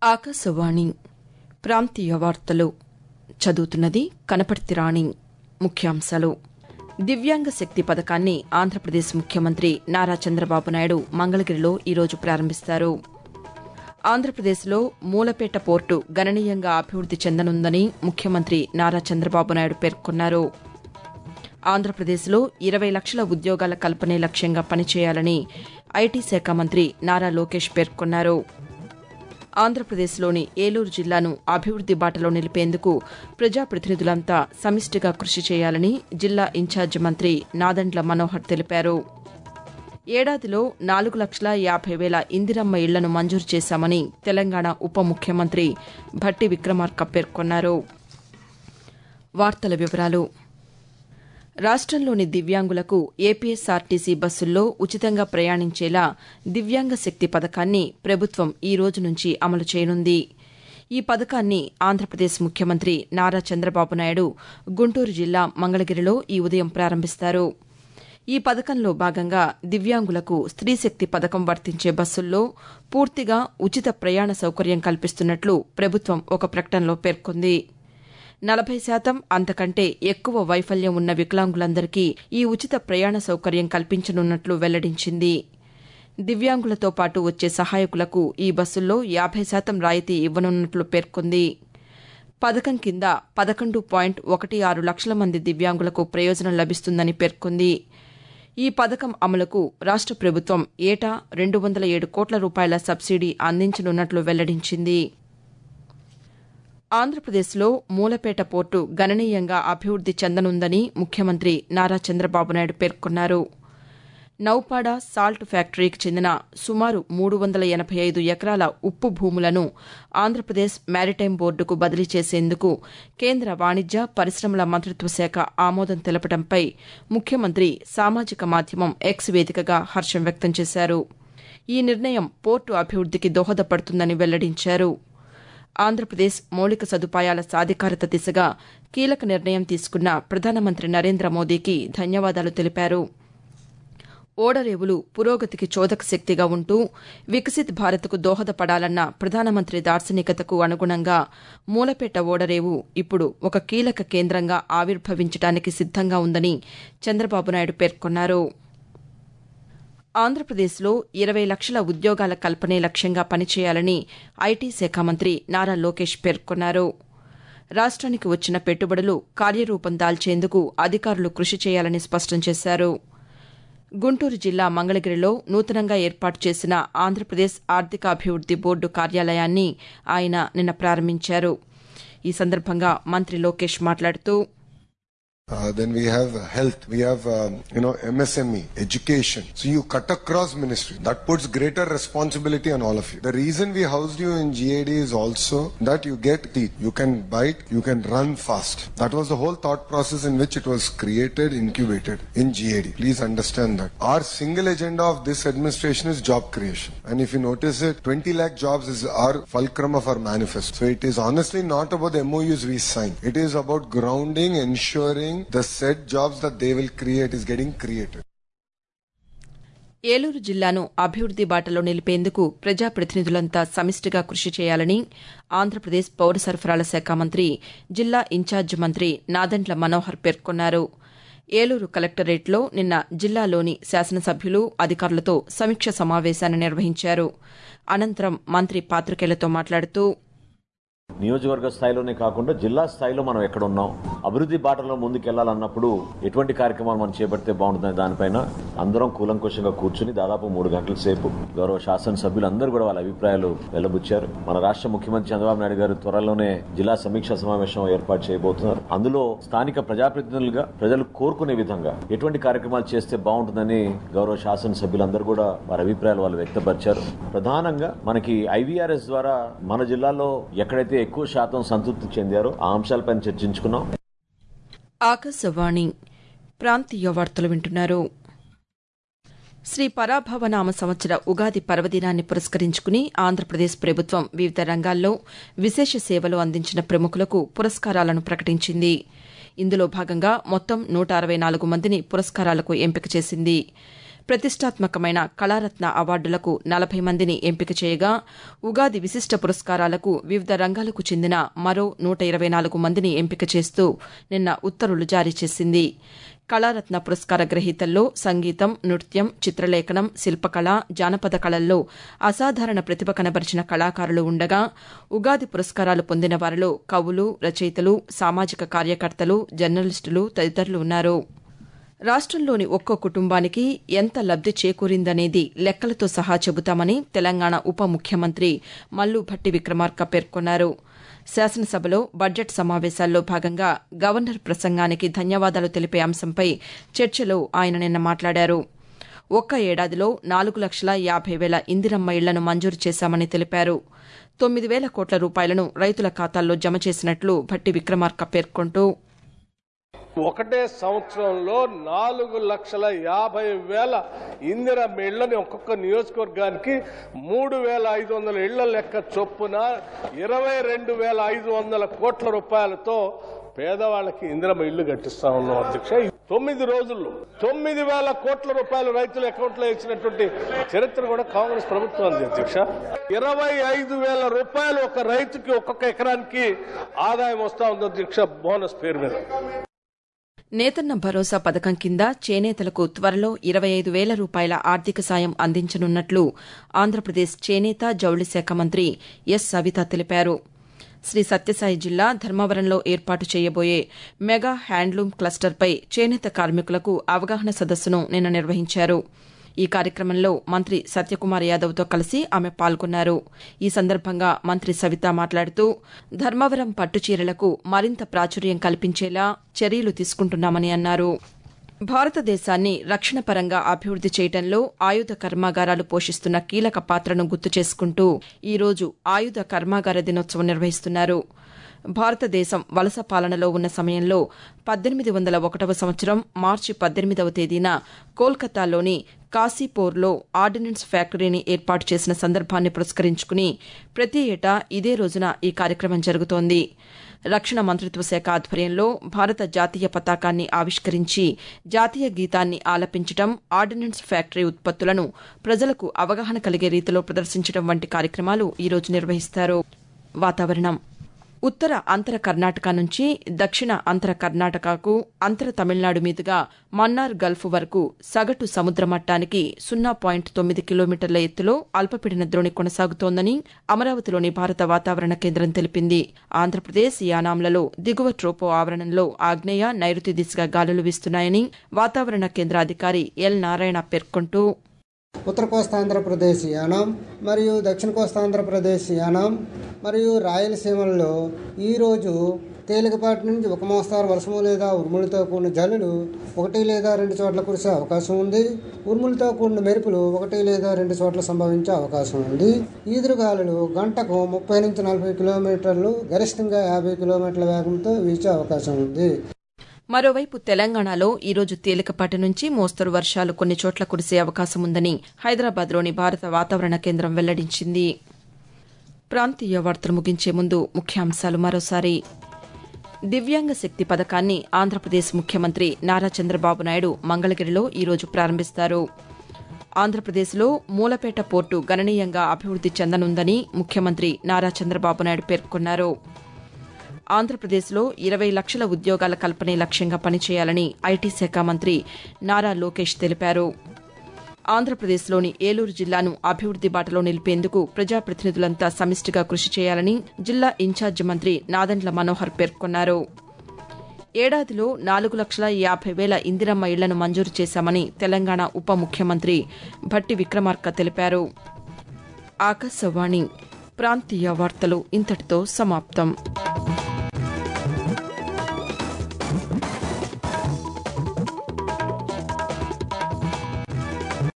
ఆకాశవాణి ప్రాంతీయ వార్తలు చదువుతున్నది కనపర్తి రాణి ముఖ్యాంశాలు దివ్యాంగ శక్తి పథకాన్ని ఆంధ్రప్రదేశ్ ముఖ్యమంత్రి నారా చంద్రబాబు నాయుడు మంగళగిరిలో ఈరోజు ప్రారంభిస్తారు ఆంధ్రప్రదేశ్లో మూలపేట పోర్టు గణనీయంగా అభివృద్ది చెందనుందని ముఖ్యమంత్రి నారా చంద్రబాబు నాయుడు పేర్కొన్నారు ఆంధ్రప్రదేశ్లో ఇరవై లక్షల ఉద్యోగాల కల్పనే లక్ష్యంగా పనిచేయాలని ఐటీ శాఖ మంత్రి నారా లోకేష్ పేర్కొన్నారు ఆంధ్రప్రదేశ్లోని ఏలూరు జిల్లాను అభివృద్ది బాటలో నిలిపేందుకు ప్రజాప్రతినిధులంతా సమిష్టిగా కృషి చేయాలని జిల్లా ఇన్ఛార్జి మంత్రి నాదెండ్ల మనోహర్ తెలిపారు ఏడాదిలో నాలుగు లక్షల యాభై వేల ఇందిరమ్మ ఇళ్లను మంజూరు చేశామని తెలంగాణ ఉప ముఖ్యమంత్రి భట్టి విక్రమార్క పేర్కొన్నారు వార్తల వివరాలు రాష్టంలోని దివ్యాంగులకు ఏపీఎస్ఆర్టీసీ బస్సుల్లో ఉచితంగా ప్రయాణించేలా దివ్యాంగ శక్తి పథకాన్ని ప్రభుత్వం ఈ రోజు నుంచి అమలు చేయనుంది ఈ పథకాన్ని ఆంధ్రప్రదేశ్ ముఖ్యమంత్రి నారా చంద్రబాబు నాయుడు గుంటూరు జిల్లా మంగళగిరిలో ఈ ఉదయం ప్రారంభిస్తారు ఈ పథకంలో భాగంగా దివ్యాంగులకు స్త్రీశక్తి పథకం వర్తించే బస్సుల్లో పూర్తిగా ఉచిత ప్రయాణ సౌకర్యం కల్పిస్తున్నట్లు ప్రభుత్వం ఒక ప్రకటనలో పేర్కొంది నలభై శాతం అంతకంటే ఎక్కువ వైఫల్యం ఉన్న వికలాంగులందరికీ ఈ ఉచిత ప్రయాణ సౌకర్యం కల్పించనున్నట్లు వెల్లడించింది దివ్యాంగులతో పాటు వచ్చే సహాయకులకు ఈ బస్సుల్లో యాభై శాతం రాయితీ ఇవ్వనున్నట్లు పేర్కొంది పథకం కింద పదకొండు పాయింట్ ఒకటి ఆరు లక్షల మంది దివ్యాంగులకు ప్రయోజనం లభిస్తుందని పేర్కొంది ఈ పథకం అమలుకు రాష్ట ప్రభుత్వం ఏటా రెండు వందల ఏడు కోట్ల రూపాయల సబ్సిడీ అందించనున్నట్లు వెల్లడించింది ఆంధ్రప్రదేశ్లో మూలపేట పోర్టు గణనీయంగా అభివృద్ది చెందనుందని ముఖ్యమంత్రి నారా చంద్రబాబు నాయుడు పేర్కొన్నారు నౌపాడ సాల్ట్ ఫ్యాక్టరీకి చెందిన సుమారు మూడు వందల ఎనభై ఐదు ఎకరాల ఉప్పు భూములను ఆంధ్రప్రదేశ్ మారిటైమ్ బోర్డుకు బదిలీ చేసేందుకు కేంద్ర వాణిజ్య పరిశ్రమల మంత్రిత్వ శాఖ ఆమోదం తెలపడంపై ముఖ్యమంత్రి సామాజిక మాధ్యమం ఎక్స్ వేదికగా హర్షం వ్యక్తం చేశారు ఈ నిర్ణయం పోర్టు అభివృద్దికి దోహదపడుతుందని వెల్లడించారు ఆంధ్రప్రదేశ్ మౌలిక సదుపాయాల సాధికారత దిశగా కీలక నిర్ణయం తీసుకున్న ప్రధానమంత్రి నరేంద్ర మోదీకి ధన్యవాదాలు తెలిపారు ఓడరేవులు పురోగతికి చోదక శక్తిగా ఉంటూ వికసిత్ భారత్కు దోహదపడాలన్న ప్రధానమంత్రి దార్శనికతకు అనుగుణంగా మూలపేట ఓడరేవు ఇప్పుడు ఒక కీలక కేంద్రంగా ఆవిర్భవించడానికి సిద్దంగా ఉందని చంద్రబాబు నాయుడు పేర్కొన్నారు ఆంధ్రప్రదేశ్లో ఇరవై లక్షల ఉద్యోగాల కల్పనే లక్ష్యంగా పనిచేయాలని ఐటీ శాఖ మంత్రి నారా లోకేష్ పేర్కొన్నారు రాష్ట్రానికి వచ్చిన పెట్టుబడులు కార్యరూపం దాల్చేందుకు అధికారులు కృషి చేయాలని స్పష్టం చేశారు గుంటూరు జిల్లా మంగళగిరిలో నూతనంగా ఏర్పాటు చేసిన ఆంధ్రప్రదేశ్ ఆర్థికాభివృద్ది బోర్డు కార్యాలయాన్ని ఆయన నిన్న ప్రారంభించారు ఈ సందర్భంగా మంత్రి లోకేష్ మాట్లాడుతూ Uh, then we have uh, health, we have um, you know MSME, education. So you cut across ministry. That puts greater responsibility on all of you. The reason we housed you in GAD is also that you get teeth. You can bite, you can run fast. That was the whole thought process in which it was created, incubated in GAD. Please understand that. Our single agenda of this administration is job creation. And if you notice it, 20 lakh jobs is our fulcrum of our manifesto. So it is honestly not about the MOUs we sign. It is about grounding, ensuring the said jobs that they will create is getting created. Eluru జిల్లాను అభివృద్ది బాటలో నిలిపేందుకు ప్రజాప్రతినిధులంతా సమిష్టిగా కృషి చేయాలని ఆంధ్రప్రదేశ్ పౌర సరఫరాల శాఖ మంత్రి జిల్లా ఇన్ఛార్జి మంత్రి నాదెండ్ల మనోహర్ పేర్కొన్నారు ఏలూరు కలెక్టరేట్లో నిన్న జిల్లాలోని శాసనసభ్యులు అధికారులతో సమీక్ష సమావేశాన్ని నిర్వహించారు అనంతరం మంత్రి పాతికేయులతో మాట్లాడుతూ నియోజకవర్గ స్థాయిలోనే కాకుండా జిల్లా స్థాయిలో మనం ఎక్కడ ఉన్నాం అభివృద్ధి బాటలో ముందుకెళ్లాలన్నప్పుడు ఎటువంటి కార్యక్రమాలు మనం చేపడితే బాగుంటుందనే దానిపైన అందరం కూలంకుషంగా కూర్చుని దాదాపు మూడు గంటల సేపు గౌరవ శాసనసభ్యులు అందరూ కూడా వాళ్ళ అభిప్రాయాలు వెల్లబుచ్చారు మన రాష్ట్ర ముఖ్యమంత్రి చంద్రబాబు నాయుడు గారు త్వరలోనే జిల్లా సమీక్షా సమావేశం ఏర్పాటు చేయబోతున్నారు అందులో స్థానిక ప్రజాప్రతినిధులుగా ప్రజలు కోరుకునే విధంగా ఎటువంటి కార్యక్రమాలు చేస్తే బాగుంటుందని గౌరవ శాసనసభ్యులందరూ కూడా వారి అభిప్రాయాలు వాళ్ళు వ్యక్తపరిచారు ప్రధానంగా మనకి ఐవీఆర్ఎస్ ద్వారా మన జిల్లాలో ఎక్కడైతే ఎక్కువ శాతం సంతృప్తి చెందారో ఆ అంశాలపైన చర్చించుకున్నాం ఆకాశవాణి ప్రాంతీయ వార్తలు వింటున్నారు శ్రీ పరాభవనామ సంవత్సర ఉగాది పర్వదినాన్ని పురస్కరించుకుని ఆంధ్రప్రదేశ్ ప్రభుత్వం వివిధ రంగాల్లో విశేష సేవలు అందించిన ప్రముఖులకు పురస్కారాలను ప్రకటించింది ఇందులో భాగంగా మొత్తం నూట అరవై నాలుగు మందిని పురస్కారాలకు ఎంపిక చేసింది ప్రతిష్టాత్మకమైన కళారత్న అవార్డులకు నలభై మందిని ఎంపిక చేయగా ఉగాది విశిష్ట పురస్కారాలకు వివిధ రంగాలకు చెందిన మరో నూట ఇరవై నాలుగు మందిని ఎంపిక చేస్తూ నిన్న ఉత్తర్వులు జారీ చేసింది కళారత్న పురస్కార గ్రహీతల్లో సంగీతం నృత్యం చిత్రలేఖనం శిల్పకళ జానపద కళల్లో అసాధారణ ప్రతిభ కనబరిచిన కళాకారులు ఉండగా ఉగాది పురస్కారాలు పొందిన వారిలో కవులు రచయితలు సామాజిక కార్యకర్తలు జర్నలిస్టులు తదితరులు ఉన్నారు రాష్టంలోని ఒక్కో కుటుంబానికి ఎంత లబ్ది చేకూరిందనేది లెక్కలతో సహా చెబుతామని తెలంగాణ ఉప ముఖ్యమంత్రి మల్లు భట్టి విక్రమార్క పేర్కొన్నారు శాసనసభలో బడ్జెట్ సమావేశాల్లో భాగంగా గవర్నర్ ప్రసంగానికి ధన్యవాదాలు తెలిపే అంశంపై చర్చలో ఆయన నిన్న మాట్లాడారు ఒక్క ఏడాదిలో నాలుగు లక్షల యాభై వేల ఇందిరమ్మ ఇళ్లను మంజూరు చేశామని తెలిపారు తొమ్మిది వేల కోట్ల రూపాయలను రైతుల ఖాతాల్లో జమ చేసినట్లు భట్టి విక్రమార్క పేర్కొంటూ ఒకటే సంవత్సరంలో నాలుగు లక్షల యాభై వేల ఇందిర ఇళ్లని ఒక్కొక్క నియోజకవర్గానికి మూడు వేల ఐదు వందల ఇళ్ల లెక్క చొప్పున ఇరవై రెండు వేల ఐదు వందల కోట్ల రూపాయలతో పేదవాళ్ళకి ఇందిరమ్మ ఇల్లు కట్టిస్తా ఉన్నాం అధ్యక్ష తొమ్మిది రోజుల్లో తొమ్మిది వేల కోట్ల రూపాయలు రైతుల అకౌంట్ లో ఇచ్చినటువంటి చరిత్ర కూడా కాంగ్రెస్ ప్రభుత్వం ఉంది అధ్యక్ష ఇరవై ఐదు వేల రూపాయలు ఒక రైతుకి ఒక్కొక్క ఎకరానికి ఆదాయం వస్తా ఉంది అధ్యక్ష బోనస్ పేరు మీద నేతన్న భరోసా పథకం కింద చేనేతలకు త్వరలో ఇరవై ఐదు వేల రూపాయల ఆర్థిక సాయం అందించనున్నట్లు ఆంధ్రప్రదేశ్ చేనేత జౌళి శాఖ మంత్రి ఎస్ సవిత తెలిపారు శ్రీ సత్యసాయి జిల్లా ధర్మవరంలో ఏర్పాటు చేయబోయే మెగా హ్యాండ్లూమ్ క్లస్టర్పై చేనేత కార్మికులకు అవగాహన సదస్సును నిన్న నిర్వహించారు ఈ కార్యక్రమంలో మంత్రి సత్యకుమార్ యాదవ్తో కలిసి ఆమె పాల్గొన్నారు ఈ సందర్భంగా మంత్రి సవిత మాట్లాడుతూ ధర్మవరం పట్టుచీరలకు మరింత ప్రాచుర్యం కల్పించేలా చర్యలు తీసుకుంటున్నామని అన్నారు భారతదేశాన్ని రక్షణ పరంగా అభివృద్ది చేయడంలో ఆయుధ కర్మాగారాలు పోషిస్తున్న కీలక పాత్రను గుర్తు చేసుకుంటూ ఈరోజు ఆయుధ కర్మాగార దినోత్సవం నిర్వహిస్తున్నారు భారతదేశం వలస పాలనలో ఉన్న సమయంలో పద్దెనిమిది వందల ఒకటవ సంవత్సరం మార్చి పద్దెనిమిదవ తేదీన కోల్కతాలోని కాశీపూర్లో ఆర్డినెన్స్ ఫ్యాక్టరీని ఏర్పాటు చేసిన సందర్భాన్ని పురస్కరించుకుని ప్రతి ఏటా ఇదే రోజున ఈ కార్యక్రమం జరుగుతోంది రక్షణ మంత్రిత్వ శాఖ ఆధ్వర్యంలో భారత జాతీయ పతాకాన్ని ఆవిష్కరించి జాతీయ గీతాన్ని ఆలపించడం ఆర్డినెన్స్ ఫ్యాక్టరీ ఉత్పత్తులను ప్రజలకు అవగాహన కలిగే రీతిలో ప్రదర్శించడం వంటి కార్యక్రమాలు ఈరోజు నిర్వహిస్తారు వాతావరణం ఉత్తర అంతర కర్ణాటక నుంచి దక్షిణ అంతర కర్ణాటకకు అంతర తమిళనాడు మీదుగా మన్నార్ గల్ఫ్ వరకు సగటు సముద్ర మట్టానికి సున్నా పాయింట్ తొమ్మిది కిలోమీటర్ల ఎత్తులో అల్పపీడన ద్రోణి కొనసాగుతోందని అమరావతిలోని భారత వాతావరణ కేంద్రం తెలిపింది ఆంధ్రప్రదేశ్ యానాంలలో దిగువ ట్రోపో ఆవరణంలో ఆగ్నేయ నైరుతి దిశగా గాలులు వీస్తున్నాయని వాతావరణ కేంద్ర అధికారి ఎల్ నారాయణ పేర్కొంటూ ఉత్తర కోస్తాంధ్రప్రదేశ్ యానాం మరియు దక్షిణ కోస్తాంధ్రప్రదేశ్ యానాం మరియు రాయలసీమల్లో ఈరోజు తేలికపాటి నుంచి ఒక మోస్తారు వర్షము లేదా ఉరుములతో కూడిన జల్లులు ఒకటి లేదా రెండు చోట్ల కురిసే అవకాశం ఉంది ఉరుములతో కూడిన మెరుపులు ఒకటి లేదా రెండు చోట్ల సంభవించే అవకాశం ఉంది ఈదురుగాలులు గంటకు ముప్పై నుంచి నలభై కిలోమీటర్లు గరిష్టంగా యాభై కిలోమీటర్ల వేగంతో వీచే అవకాశం ఉంది మరోవైపు తెలంగాణలో ఈరోజు తేలికపాటి నుంచి మోస్తరు వర్షాలు కొన్ని చోట్ల కురిసే అవకాశం ఉందని హైదరాబాద్లోని భారత వాతావరణ కేంద్రం వెల్లడించింది ప్రాంతీయ వార్తలు ముగించే ముందు ముఖ్యాంశాలు మరోసారి దివ్యాంగ శక్తి పథకాన్ని ఆంధ్రప్రదేశ్ ముఖ్యమంత్రి నారా చంద్రబాబు నాయుడు మంగళగిరిలో ఈరోజు ప్రారంభిస్తారు ఆంధ్రప్రదేశ్లో మూలపేట పోర్టు గణనీయంగా అభివృద్ది చెందనుందని ముఖ్యమంత్రి నారా చంద్రబాబు నాయుడు పేర్కొన్నారు ఆంధ్రప్రదేశ్లో ఇరవై లక్షల ఉద్యోగాల కల్పనే లక్ష్యంగా పనిచేయాలని ఐటీ శాఖ మంత్రి నారా లోకేష్ తెలిపారు ఆంధ్రప్రదేశ్లోని ఏలూరు జిల్లాను అభివృద్ది బాటలో నిలిపేందుకు ప్రజాప్రతినిధులంతా సమిష్టిగా కృషి చేయాలని జిల్లా ఇన్ఛార్జి మంత్రి నాదెండ్ల మనోహర్ పేర్కొన్నారు ఏడాదిలో నాలుగు లక్షల యాభై వేల ఇందిరమ్మ ఇళ్లను మంజూరు చేశామని తెలంగాణ ఉప ముఖ్యమంత్రి భట్టి విక్రమార్క తెలిపారు ఆకాశవాణి ప్రాంతీయ వార్తలు ఇంతటితో సమాప్తం